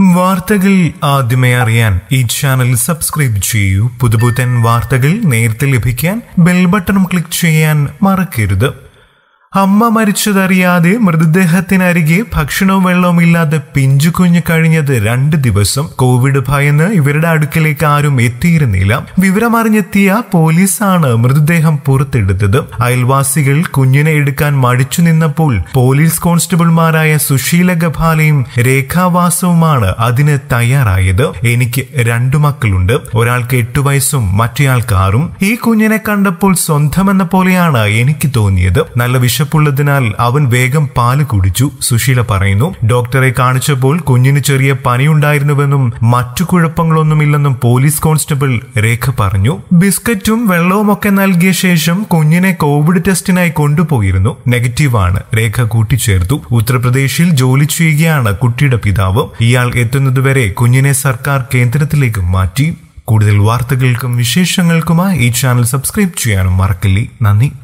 വാർത്തകൾ ആദ്യമേ അറിയാൻ ഈ ചാനൽ സബ്സ്ക്രൈബ് ചെയ്യൂ പുതുപുത്തൻ വാർത്തകൾ നേരത്തെ ലഭിക്കാൻ ബെൽ ബട്ടൺ ക്ലിക്ക് ചെയ്യാൻ മറക്കരുത് അമ്മ മരിച്ചതറിയാതെ മൃതദേഹത്തിനരികെ ഭക്ഷണവും വെള്ളവും ഇല്ലാതെ പിഞ്ചു കുഞ്ഞ് കഴിഞ്ഞത് രണ്ട് ദിവസം കോവിഡ് ഭയന്ന് ഇവരുടെ അടുക്കലേക്ക് ആരും എത്തിയിരുന്നില്ല വിവരമറിഞ്ഞെത്തിയ പോലീസാണ് മൃതദേഹം പുറത്തെടുത്തത് അയൽവാസികൾ കുഞ്ഞിനെ എടുക്കാൻ മടിച്ചു നിന്നപ്പോൾ പോലീസ് കോൺസ്റ്റബിൾമാരായ സുശീല ഗഭാലയും രേഖാവാസവുമാണ് അതിന് തയ്യാറായത് എനിക്ക് രണ്ടു മക്കളുണ്ട് ഒരാൾക്ക് എട്ടു വയസ്സും മറ്റേയാൾക്ക് ആറും ഈ കുഞ്ഞിനെ കണ്ടപ്പോൾ സ്വന്തമെന്ന പോലെയാണ് എനിക്ക് തോന്നിയത് നല്ല വിശപ്പുള്ളതിനാൽ അവൻ വേഗം പാല് കുടിച്ചു സുശീല പറയുന്നു ഡോക്ടറെ കാണിച്ചപ്പോൾ കുഞ്ഞിന് ചെറിയ പനിയുണ്ടായിരുന്നുവെന്നും മറ്റു കുഴപ്പങ്ങളൊന്നുമില്ലെന്നും പോലീസ് കോൺസ്റ്റബിൾ രേഖ പറഞ്ഞു ബിസ്ക്കറ്റും വെള്ളവും ഒക്കെ നൽകിയ ശേഷം കുഞ്ഞിനെ കോവിഡ് ടെസ്റ്റിനായി കൊണ്ടുപോയിരുന്നു നെഗറ്റീവാണ് രേഖ കൂട്ടിച്ചേർത്തു ഉത്തർപ്രദേശിൽ ജോലി ചെയ്യുകയാണ് കുട്ടിയുടെ പിതാവ് ഇയാൾ എത്തുന്നതുവരെ കുഞ്ഞിനെ സർക്കാർ കേന്ദ്രത്തിലേക്ക് മാറ്റി കൂടുതൽ വാർത്തകൾക്കും വിശേഷങ്ങൾക്കുമായി ഈ ചാനൽ സബ്സ്ക്രൈബ് ചെയ്യാനും മറക്കില്ലേ നന്ദി